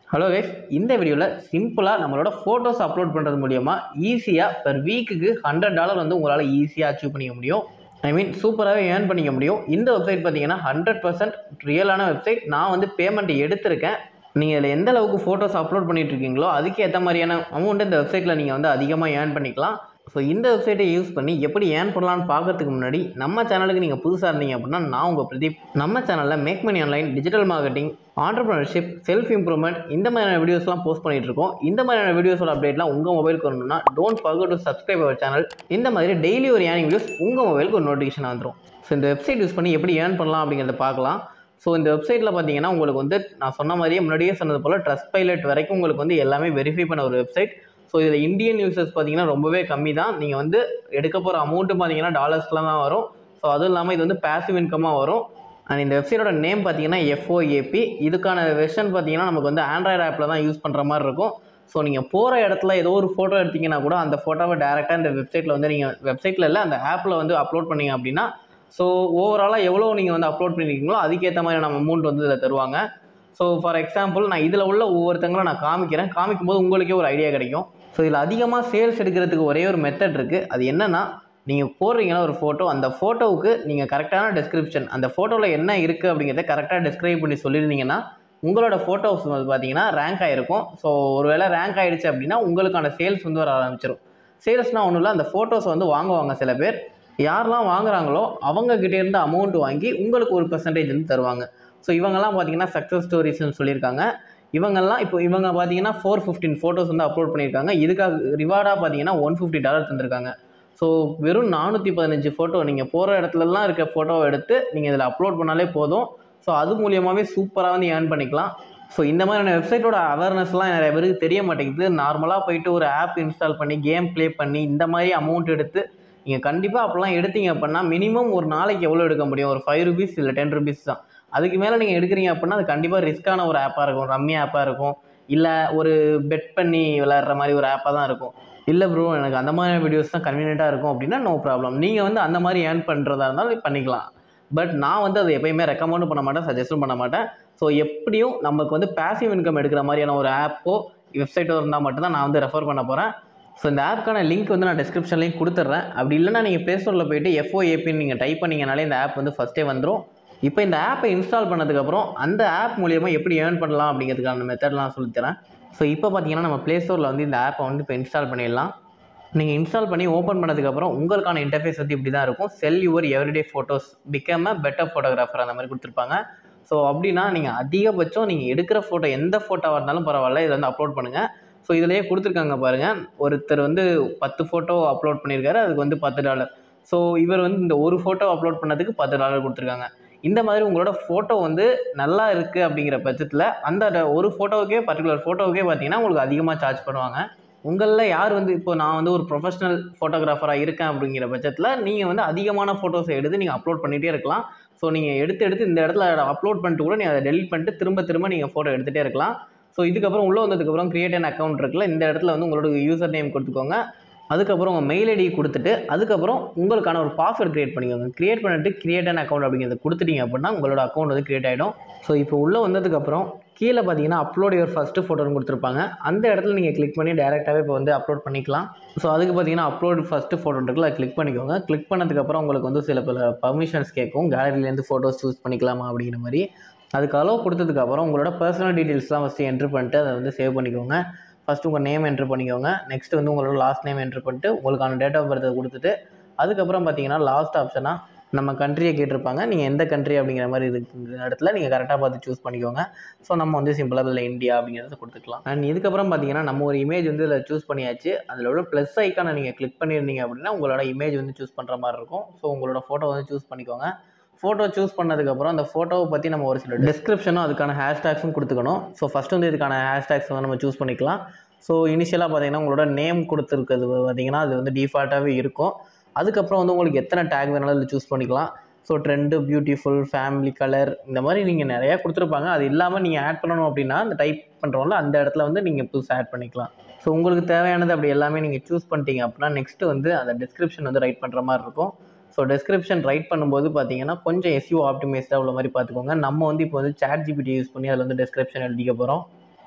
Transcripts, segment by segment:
hello guys இந்த வீடியோவில் சிம்பிளாக நம்மளோட ஃபோட்டோஸ் அப்லோட் பண்ணுறது மூலியமா ஈஸியாக பெர் வீக்குக்கு ஹண்ட்ரட் டாலர் வந்து உங்களால் ஈஸியாக அச்சீவ் பண்ணிக்க முடியும் ஐ மீன் சூப்பராகவே ஏர்ன் பண்ணிக்க முடியும் இந்த வெப்சைட் பார்த்தீங்கன்னா ஹண்ட்ரட் பர்சன்ட் ரியலான வெப்சைட் நான் வந்து பேமெண்ட் எடுத்திருக்கேன் நீங்கள் இதில் எந்த அளவுக்கு ஃபோட்டோஸ் அப்லோட் பண்ணிட்டு இருக்கீங்களோ அதுக்கு ஏற்ற மாதிரியான அமௌண்ட் இந்த வெப்சைட்டில் நீங்கள் வந்து அதிகமாக ஏர்ன் பண்ணிக்கலாம் ஸோ இந்த வெப்சைட்டை யூஸ் பண்ணி எப்படி ஏர்ன் பண்ணலாம்னு பார்க்கறதுக்கு முன்னாடி நம்ம சேனலுக்கு நீங்கள் புதுசாக இருந்தீங்க அப்படின்னா நான் உங்கள் பிரதீப் நம்ம சேனலில் make money online digital marketing entrepreneurship self improvement இந்த மாதிரியான வீடியோஸ்லாம் போஸ்ட் பண்ணிட்டு இருக்கோம் இந்த மாதிரியான வீடியோஸோட அப்டேட்லாம் உங்கள் மொபைலுக்கு வரணும்னா don't forget to subscribe our channel இந்த மாதிரி டெய்லி ஒரு ஏர்னிங் வீடியோஸ் உங்கள் மொபைலுக்கு ஒரு நோட்டிஃபிகேஷன் வந்துடும் ஸோ இந்த வெப்சைட் யூஸ் பண்ணி எப்படி ஏர்ன் பண்ணலாம் அப்படிங்கிறத பார்க்கலாம் ஸோ இந்த வெப்சைட்டில் பார்த்தீங்கன்னா உங்களுக்கு வந்து நான் சொன்ன மாதிரியே முன்னாடியே சொன்னது போல் ட்ரஸ்ட் பைலட் வரைக்கும் உங்களுக்கு வந்து எல்லாமே வெரிஃபை பண்ண ஒரு வெப்சைட் ஸோ இதில் இந்தியன் யூசர்ஸ் பார்த்தீங்கன்னா ரொம்பவே கம்மி தான் நீங்கள் வந்து எடுக்க போகிற அமௌண்ட்டு பார்த்தீங்கன்னா டாலர்ஸ்லாம் தான் வரும் ஸோ அதுவும் இல்லாமல் இது வந்து பேசிவ் இன்கமாக வரும் அண்ட் இந்த வெப்சைட்டோட நேம் பார்த்தீங்கன்னா எஃப்ஓஏபி இதுக்கான வெர்ஷன் பார்த்தீங்கன்னா நமக்கு வந்து ஆண்ட்ராய்டு ஆப்பில் தான் யூஸ் பண்ணுற மாதிரி இருக்கும் ஸோ நீங்கள் போகிற இடத்துல ஏதோ ஒரு ஃபோட்டோ எடுத்தீங்கன்னா கூட அந்த ஃபோட்டோவை டேரெக்டாக இந்த வெப்சைட்டில் வந்து நீங்கள் வெப்சைட்டில் இல்லை அந்த ஆப்பில் வந்து அப்லோட் பண்ணீங்க அப்படின்னா ஸோ ஓவராலாக எவ்வளோ நீங்கள் வந்து அப்லோட் பண்ணியிருக்கீங்களோ அதுக்கேற்ற மாதிரி நம்ம அமௌண்ட் வந்து இதில் தருவாங்க ஸோ ஃபார் எக்ஸாம்பிள் நான் இதில் உள்ள ஒவ்வொருத்தங்களும் நான் காமிக்கிறேன் காமிக்கும் போது உங்களுக்கே ஒரு ஐடியா கிடைக்கும் ஸோ இதில் அதிகமாக சேல்ஸ் எடுக்கிறதுக்கு ஒரே ஒரு மெத்தட் இருக்குது அது என்னென்னா நீங்கள் போடுறீங்கன்னா ஒரு ஃபோட்டோ அந்த ஃபோட்டோவுக்கு நீங்கள் கரெக்டான டெஸ்கிரிப்ஷன் அந்த ஃபோட்டோவில் என்ன இருக்குது அப்படிங்கிறத கரெக்டாக டிஸ்கிரைப் பண்ணி சொல்லியிருந்தீங்கன்னா உங்களோட ஃபோட்டோஸ் வந்து பார்த்தீங்கன்னா ரேங்க் ஆகிருக்கும் ஸோ ஒருவேளை ரேங்க் ஆகிடுச்சு அப்படின்னா உங்களுக்கான சேல்ஸ் வந்து வர ஆரம்பிச்சிடும் சேல்ஸ்னால் ஒன்றும் இல்லை அந்த ஃபோட்டோஸை வந்து வாங்குவாங்க சில பேர் யாரெல்லாம் வாங்குறாங்களோ அவங்க கிட்ட இருந்து அமௌண்ட் வாங்கி உங்களுக்கு ஒரு பெர்சன்டேஜ் வந்து தருவாங்க ஸோ இவங்கெல்லாம் பார்த்தீங்கன்னா சக்ஸஸ் ஸ்டோரிஸ்னு சொல்லியிருக்காங்க இவங்கெல்லாம் இப்போ இவங்க பார்த்தீங்கன்னா ஃபோர் ஃபிஃப்டின் ஃபோட்டோஸ் வந்து அப்லோட் பண்ணியிருக்காங்க இதுக்காக ரிவார்டாக பார்த்தீங்கன்னா ஒன் ஃபிஃப்டி டாலர் தந்திருக்காங்க ஸோ வெறும் நானூற்றி பதினஞ்சு ஃபோட்டோ நீங்கள் போகிற இடத்துலலாம் இருக்க ஃபோட்டோவை எடுத்து நீங்கள் இதில் அப்லோட் பண்ணாலே போதும் ஸோ அது மூலியமாகவே சூப்பராக வந்து ஏர்ன் பண்ணிக்கலாம் ஸோ இந்த மாதிரியான வெப்சைட்டோட அவேர்னஸ்லாம் நிறைய பேருக்கு தெரிய மாட்டேங்குது நார்மலாக போயிட்டு ஒரு ஆப் இன்ஸ்டால் பண்ணி கேம் ப்ளே பண்ணி இந்த மாதிரி அமௌண்ட் எடுத்து நீங்கள் கண்டிப்பாக அப்போல்லாம் எடுத்தீங்க அப்படின்னா மினிமம் ஒரு நாளைக்கு எவ்வளோ எடுக்க முடியும் ஒரு ஃபைவ் ருபீஸ் இல்லை டென் ருபீஸ் தான் அதுக்கு மேலே நீங்கள் எடுக்கிறீங்க அப்படின்னா அது கண்டிப்பாக ரிஸ்க்கான ஒரு ஆப்பாக இருக்கும் ரம்மி ஆப்பாக இருக்கும் இல்லை ஒரு பெட் பண்ணி விளையாடுற மாதிரி ஒரு ஆப்பாக தான் இருக்கும் இல்லை ப்ரோ எனக்கு அந்த மாதிரி வீடியோஸ் தான் கன்வீனியண்ட்டாக இருக்கும் அப்படின்னா நோ ப்ராப்ளம் நீங்கள் வந்து அந்த மாதிரி ஏர்ன் பண்ணுறதா இருந்தாலும் பண்ணிக்கலாம் பட் நான் வந்து அதை எப்பயுமே ரெக்கமெண்டும் பண்ண மாட்டேன் சஜஸ்டும் பண்ண மாட்டேன் ஸோ எப்படியும் நமக்கு வந்து பேசிவ் இன்கம் எடுக்கிற மாதிரியான ஒரு ஆப்போ வெப்சைட்டோ இருந்தால் மட்டும்தான் நான் வந்து ரெஃபர் பண்ண போகிறேன் ஸோ இந்த ஆப்க்கான லிங்க் வந்து நான் டிஸ்கிரிப்ஷன்லேயும் கொடுத்துட்றேன் அப்படி இல்லைனா நீங்கள் ப்ளே ஸ்டோரில் போயிட்டு எஃப்ஓஏபின்னு நீங்கள் டைப் பண்ணிங்கனாலே இந்த ஆப் வந்து ஃபஸ்ட்டே வந்துடும் இப்போ இந்த ஆப்பை இன்ஸ்டால் பண்ணதுக்கப்புறம் அந்த ஆப் மூலியமாக எப்படி ஏர்ன் பண்ணலாம் அப்படிங்கிறதுக்கான மெத்தட்லாம் சொல்லித்தரேன் ஸோ இப்போ பார்த்தீங்கன்னா நம்ம ப்ளே ஸ்டோரில் வந்து இந்த ஆப்பை வந்து இப்போ இன்ஸ்டால் பண்ணிடலாம் நீங்கள் இன்ஸ்டால் பண்ணி ஓப்பன் பண்ணதுக்கப்புறம் உங்களுக்கான இன்டர்ஃபேஸ் வந்து இப்படி தான் இருக்கும் sell your everyday photos become a better photographer அந்த மாதிரி கொடுத்துருப்பாங்க ஸோ அப்படின்னா நீங்கள் அதிகபட்சம் நீங்கள் எடுக்கிற ஃபோட்டோ எந்த ஃபோட்டோவாக இருந்தாலும் பரவாயில்ல இதை வந்து அப்லோட் பண்ணுங்கள் ஸோ இதிலேயே கொடுத்துருக்காங்க பாருங்கள் ஒருத்தர் வந்து பத்து ஃபோட்டோ அப்லோட் பண்ணியிருக்காரு அதுக்கு வந்து பத்து டாலர் ஸோ இவர் வந்து இந்த ஒரு ஃபோட்டோ அப்லோட் பண்ணதுக்கு பத்து டாலர் கொடுத்துருக்காங்க இந்த மாதிரி உங்களோட ஃபோட்டோ வந்து நல்லா இருக்குது அப்படிங்கிற பட்சத்தில் அந்த ஒரு ஃபோட்டோவுக்கே பர்டிகுலர் ஃபோட்டோவுக்கே பார்த்தீங்கன்னா உங்களுக்கு அதிகமாக சார்ஜ் பண்ணுவாங்க உங்களில் யார் வந்து இப்போ நான் வந்து ஒரு ப்ரொஃபஷனல் ஃபோட்டோகிராஃபராக இருக்கேன் அப்படிங்கிற பட்சத்தில் நீங்கள் வந்து அதிகமான ஃபோட்டோஸை எடுத்து நீங்கள் அப்லோட் பண்ணிகிட்டே இருக்கலாம் ஸோ நீங்கள் எடுத்து எடுத்து இந்த இடத்துல அப்லோட் பண்ணிட்டு கூட நீங்கள் அதை டெலிட் பண்ணிட்டு திரும்ப திரும்ப நீங்கள் ஃபோட்டோ எடுத்துகிட்டே இருக்கலாம் ஸோ இதுக்கப்புறம் உள்ளே வந்ததுக்கப்புறம் கிரியேட் அன் அக்கௌண்ட் இருக்குல்ல இந்த இடத்துல வந்து உங்களோட யூசர் நேம் கொடுத்துக்கோங்க அதுக்கப்புறம் உங்கள் மெயில் ஐடி கொடுத்துட்டு அதுக்கப்புறம் உங்களுக்கான ஒரு பாஸ்வேர்ட் க்ரியேட் பண்ணிக்கோங்க க்ரியேட் பண்ணிட்டு கிரியேட் அன் அக்கௌண்ட் அப்படிங்கிறத கொடுத்துட்டீங்க அப்படின்னா உங்களோட அக்கௌண்ட் வந்து க்ரியேட் ஆகிடும் ஸோ இப்போ உள்ளே வந்ததுக்கப்புறம் கீழே பார்த்தீங்கன்னா அப்லோட் யுவர் ஃபஸ்ட்டு ஃபோட்டோன்னு கொடுத்துருப்பாங்க அந்த இடத்துல நீங்கள் கிளிக் பண்ணி டேரெக்டாகவே இப்போ வந்து அப்லோட் பண்ணிக்கலாம் ஸோ அதுக்கு பார்த்தீங்கன்னா அப்லோட் ஃபஸ்ட்டு ஃபோட்டோ இருக்குல்ல அதை கிளிக் பண்ணிக்கோங்க கிளிக் பண்ணதுக்கப்புறம் உங்களுக்கு வந்து சில பல பர்மிஷன்ஸ் கேட்கும் கேலரியிலேருந்து ஃபோட்டோஸ் சூஸ் பண்ணிக்கலாமா அப்படிங்கிற மாதிரி அதுக்கு அளவு கொடுத்ததுக்கப்புறம் உங்களோட பர்சனல் டீட்டெயில்ஸ்லாம் ஃபஸ்ட்டு என்ட்ரு பண்ணிட்டு அதை வந்து சேவ் பண்ணிக்கோங்க ஃபஸ்ட்டு உங்கள் நேம் என்ட்ரு பண்ணிக்கோங்க நெக்ஸ்ட் வந்து உங்களோட லாஸ்ட் நேம் என்ட்ரு பண்ணிட்டு உங்களுக்கான டேட் ஆஃப் பர்த்தை கொடுத்துட்டு அதுக்கப்புறம் பார்த்தீங்கன்னா லாஸ்ட் ஆப்ஷனாக நம்ம கண்ட்ரியை கேட்டிருப்பாங்க நீங்கள் எந்த கண்ட்ரி அப்படிங்கிற மாதிரி இருக்கிற இடத்துல நீங்கள் கரெக்டாக பார்த்து சூஸ் பண்ணிக்கோங்க ஸோ நம்ம வந்து சிம்பிளாக இதில் இந்தியா அப்படிங்கிறத கொடுத்துக்கலாம் அண்ட் இதுக்கப்புறம் பார்த்தீங்கன்னா நம்ம ஒரு இமேஜ் வந்து இதில் சூஸ் பண்ணியாச்சு அதில் உள்ள ப்ளஸ் ஐக்கானை நீங்கள் கிளிக் பண்ணியிருந்தீங்க அப்படின்னா உங்களோட இமேஜ் வந்து சூஸ் பண்ணுற மாதிரி இருக்கும் ஸோ உங்களோட ஃபோட்டோ வந்து சூஸ் பண்ணிக்கோங்க ஃபோட்டோ சூஸ் பண்ணதுக்கப்புறம் அந்த ஃபோட்டோவை பற்றி நம்ம ஒரு சில டிஸ்கிரிப்ஷனும் அதுக்கான ஹேஷ்டேக்ஸும் கொடுத்துக்கணும் ஸோ ஃபஸ்ட் வந்து இதுக்கான ஹேஷ்டேக்ஸ் வந்து நம்ம சூஸ் பண்ணிக்கலாம் ஸோ இனிஷியலாக பார்த்தீங்கன்னா உங்களோட நேம் கொடுத்துருக்கிறது பார்த்தீங்கன்னா அது வந்து டிஃபால்ட்டாகவே இருக்கும் அதுக்கப்புறம் வந்து உங்களுக்கு எத்தனை டேக் வேணாலும் இதில் சூஸ் பண்ணிக்கலாம் so trend beautiful family colour இந்த மாதிரி நீங்கள் நிறையா கொடுத்துருப்பாங்க அது இல்லாமல் நீங்கள் ஆட் பண்ணணும் அப்படின்னா அந்த டைப் பண்ணுறோம்ல அந்த இடத்துல வந்து நீங்கள் புதுசாக ஆட் பண்ணிக்கலாம் ஸோ உங்களுக்கு தேவையானது அப்படி எல்லாமே நீங்கள் சூஸ் பண்ணிட்டீங்க அப்படின்னா நெக்ஸ்ட்டு வந்து அந்த டிஸ்கிரிப்ஷன் வந்து ரைட் பண்ணுற மாதிரி இருக்கும் ஸோ டெஸ்கிரிப்ஷன் ரைட் பண்ணும்போது பார்த்தீங்கன்னா கொஞ்சம் எஸ்யூ ஆப்டிமைஸ்டாக உள்ள மாதிரி பார்த்துக்கோங்க நம்ம வந்து இப்போ வந்து சேட் ஜிபிடி யூஸ் பண்ணி அதில் வந்து டெஸ்கிரிப்ஷன் எழுதிக்க போகிறோம்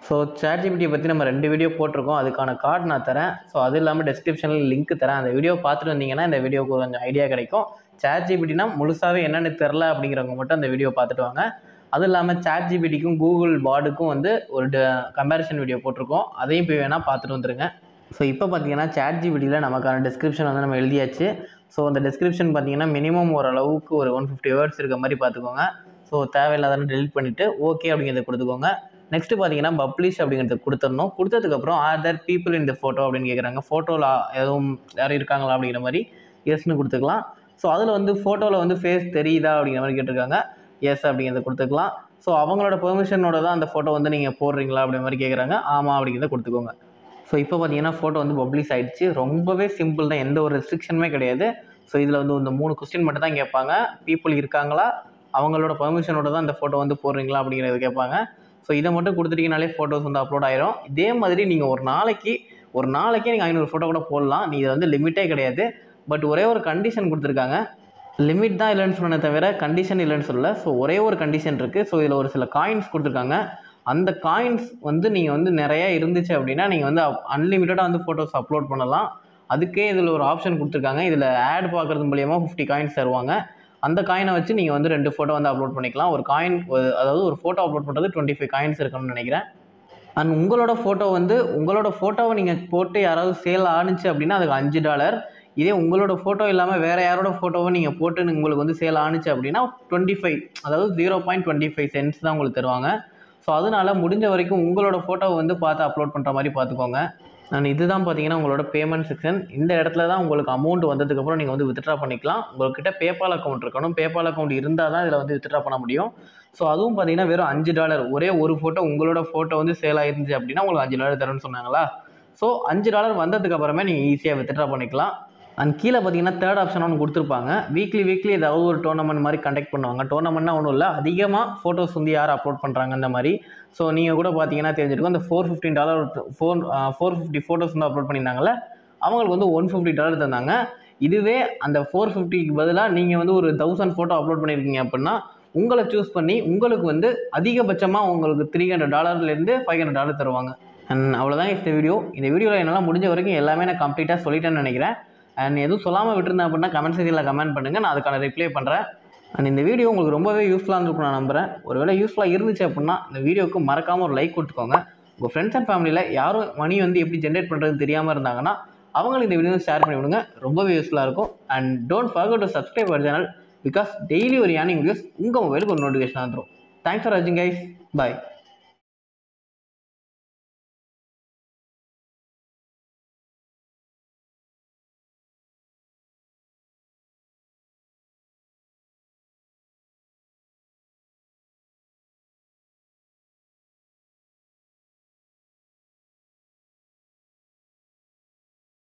ஸோ சேட்ஜிபிட்டியை பற்றி நம்ம ரெண்டு வீடியோ போட்டிருக்கோம் அதுக்கான கார்டு நான் தரேன் ஸோ அது இல்லாமல் டிஸ்கிரிப்ஷனில் லிங்க் தரேன் அந்த வீடியோ பார்த்துட்டு வந்தீங்கன்னா இந்த வீடியோக்கு கொஞ்சம் ஐடியா கிடைக்கும் சேட்ஜிபிட்டினா முழுசாகவே என்னென்னு தெரில அப்படிங்கிறவங்க மட்டும் அந்த வீடியோ பார்த்துட்டு வாங்க அதுவும் இல்லாமல் சேட்ஜிபிட்டிக்கும் கூகுள் பாடுக்கும் வந்து ஒரு கம்பேரிசன் வீடியோ போட்டிருக்கோம் அதையும் போய் வேணால் பார்த்துட்டு வந்துருங்க ஸோ இப்போ பார்த்தீங்கன்னா சேட்ஜிபிட்டியில் நமக்கான டிஸ்கிரிப்ஷன் வந்து நம்ம எழுதியாச்சு ஸோ அந்த டிஸ்கிரிப்ஷன் பார்த்தீங்கன்னா மினிமம் ஓரளவுக்கு ஒரு ஒன் ஃபிஃப்டி வேர்ட்ஸ் இருக்க மாதிரி பார்த்துக்கோங்க ஸோ தேவையில்லாதன்னு டெலிட் பண்ணிவிட்டு ஓகே அப்படிங்கிறத கொடுத்துக்கோங்க நெக்ஸ்ட்டு பார்த்தீங்கன்னா பப்ளிஷ் அப்படிங்கிறத கொடுத்துடணும் கொடுத்ததுக்கப்புறம் ஆர் தர் பீப்புள் இந்த ஃபோட்டோ அப்படின்னு கேட்குறாங்க ஃபோட்டோவில் எதுவும் யாரும் இருக்காங்களா அப்படிங்கிற மாதிரி எஸ்னு கொடுத்துக்கலாம் ஸோ அதில் வந்து ஃபோட்டோவில் வந்து ஃபேஸ் தெரியுதா அப்படிங்கிற மாதிரி கேட்டிருக்காங்க எஸ் அப்படிங்கிறத கொடுத்துக்கலாம் ஸோ அவங்களோட பெர்மிஷனோட தான் அந்த ஃபோட்டோ வந்து நீங்கள் போடுறீங்களா அப்படிங்கிற மாதிரி கேட்குறாங்க ஆமாம் அப்படிங்கிறத கொடுத்துக்கோங்க ஸோ இப்போ பார்த்தீங்கன்னா ஃபோட்டோ வந்து பப்ளிஷ் ஆயிடுச்சு ரொம்பவே சிம்பிள் தான் எந்த ஒரு ரெஸ்ட்ரிக்ஷனுமே கிடையாது ஸோ இதில் வந்து இந்த மூணு கொஸ்டின் மட்டும் தான் கேட்பாங்க பீப்புள் இருக்காங்களா அவங்களோட பெர்மிஷனோட தான் இந்த ஃபோட்டோ வந்து போடுறீங்களா அப்படிங்கிறத கேட்பாங்க ஸோ இதை மட்டும் கொடுத்துட்டீங்கனாலே ஃபோட்டோஸ் வந்து அப்லோட் ஆயிரும் இதே மாதிரி நீங்கள் ஒரு நாளைக்கு ஒரு நாளைக்கே நீங்கள் ஐநூறு ஃபோட்டோ கூட போடலாம் நீ இதை வந்து லிமிட்டே கிடையாது பட் ஒரே ஒரு கண்டிஷன் கொடுத்துருக்காங்க லிமிட் தான் இல்லைன்னு சொன்ன தவிர கண்டிஷன் இல்லைன்னு சொல்லல ஸோ ஒரே ஒரு கண்டிஷன் இருக்குது ஸோ இதில் ஒரு சில காயின்ஸ் கொடுத்துருக்காங்க அந்த காயின்ஸ் வந்து நீங்கள் வந்து நிறையா இருந்துச்சு அப்படின்னா நீங்கள் வந்து அன்லிமிட்டடாக வந்து ஃபோட்டோஸ் அப்லோட் பண்ணலாம் அதுக்கே இதில் ஒரு ஆப்ஷன் கொடுத்துருக்காங்க இதில் ஆட் பார்க்குறது மூலியமாக ஃபிஃப்டி காயின்ஸ் தருவாங்க அந்த காயினை வச்சு நீங்கள் வந்து ரெண்டு ஃபோட்டோ வந்து அப்லோட் பண்ணிக்கலாம் ஒரு காயின் அதாவது ஒரு ஃபோட்டோ அப்லோட் பண்ணுறது டுவெண்ட்டி ஃபைவ் காயின்ஸ் இருக்கணும்னு நினைக்கிறேன் அண்ட் உங்களோட ஃபோட்டோ வந்து உங்களோட ஃபோட்டோவை நீங்கள் போட்டு யாராவது சேல் ஆணுச்சு அப்படின்னா அதுக்கு அஞ்சு டாலர் இதே உங்களோட ஃபோட்டோ இல்லாமல் வேறு யாரோட ஃபோட்டோவை நீங்கள் போட்டு உங்களுக்கு வந்து சேல் ஆணுச்சு அப்படின்னா டுவெண்ட்டி ஃபைவ் அதாவது zero point twenty five cents தான் உங்களுக்கு தருவாங்க ஸோ அதனால் முடிஞ்ச வரைக்கும் உங்களோட ஃபோட்டோவை வந்து பார்த்து அப்லோட் பண்ணுற மாதிரி பார்த்துக்கோங்க அண்ட் இதுதான் பார்த்தீங்கன்னா உங்களோட பேமெண்ட் செக்ஷன் இந்த இடத்துல தான் உங்களுக்கு அமௌண்ட் வந்ததுக்கப்புறம் நீங்கள் வந்து வித்ட்ரா பண்ணிக்கலாம் உங்கள்கிட்ட பேபால் அக்கௌண்ட் இருக்கணும் பேபால் அக்கௌண்ட் இருந்தால் தான் இதில் வந்து வித்ட்ரா பண்ண முடியும் ஸோ அதுவும் பார்த்தீங்கன்னா வெறும் அஞ்சு டாலர் ஒரே ஒரு ஃபோட்டோ உங்களோட ஃபோட்டோ வந்து சேல் ஆயிருந்துச்சு அப்படின்னா உங்களுக்கு அஞ்சு டாலர் தரும்னு சொன்னாங்களா ஸோ அஞ்சு டாலர் வந்ததுக்கு அப்புறமே நீங்கள் ஈஸியாக வித்ட்ரா பண்ணிக்கலாம் அண்ட் கீழே பார்த்தீங்கன்னா தேர்ட் ஆப்ஷன் ஒன்று கொடுத்துருப்பாங்க வீக்லி வீக்லி ஏதாவது ஒரு டோர்னமெண்ட் மாதிரி கண்டக்ட் பண்ணுவாங்க டோர்னமெண்ட்னா ஒன்றும் இல்லை அதிகமாக ஃபோட்டோஸ் வந்து யார் அப்லோட் பண்ணுறாங்க அந்த மாதிரி ஸோ நீங்கள் கூட பார்த்தீங்கன்னா தெரிஞ்சிருக்கும் அந்த four fifteen dollar four four fifty photos வந்து அப்லோட் பண்ணியிருந்தாங்கல்ல அவங்களுக்கு வந்து ஒன் ஃபிஃப்டி டாலர் தந்தாங்க இதுவே அந்த ஃபோர் ஃபிஃப்டிக்கு பதிலாக நீங்கள் வந்து ஒரு தௌசண்ட் ஃபோட்டோ அப்லோட் பண்ணியிருக்கீங்க அப்படின்னா உங்களை சூஸ் பண்ணி உங்களுக்கு வந்து அதிகபட்சமாக உங்களுக்கு த்ரீ ஹண்ட்ரட் டாலர்லேருந்து ஃபைவ் ஹண்ட்ரட் டாலர் தருவாங்க அண்ட் அவ்வளோதான் இந்த வீடியோ இந்த வீடியோவில் என்னால் முடிஞ்ச வரைக்கும் எல்லாமே நான் கம்ப்ளீட்டாக சொல்லிட்டேன்னு நினைக்கிறேன் அண்ட் எதுவும் சொல்லாமல் விட்டுருந்தேன் அப்படின்னா கமெண்ட் செக்ஷனில் கமெண்ட் பண்ணுங்கள் நான் அதுக்கான ரிப்ளை பண்ணுறேன் அண்ட் இந்த வீடியோ உங்களுக்கு ரொம்பவே யூஸ்ஃபுல்லாக இருந்திருக்கும் நான் நம்புறேன் ஒருவேளை யூஸ்ஃபுல்லாக இருந்துச்சு அப்படின்னா இந்த வீடியோக்கு மறக்காமல் ஒரு லைக் கொடுத்துக்கோங்க உங்கள் ஃப்ரெண்ட்ஸ் அண்ட் ஃபேமிலியில் யாரும் மணி வந்து எப்படி ஜென்ரேட் பண்ணுறது தெரியாமல் இருந்தாங்கன்னா அவங்களுக்கு இந்த வீடியோ ஷேர் பண்ணி விடுங்க ரொம்பவே யூஸ்ஃபுல்லாக இருக்கும் and don't forget to subscribe our channel because daily ஒரு ஏர்னிங் வீடியோஸ் உங்கள் மொபைலுக்கு ஒரு நோட்டிஃபிகேஷன் வந்துடும் தேங்க்ஸ் ஃபார் வாட்சிங் கைஸ் பாய்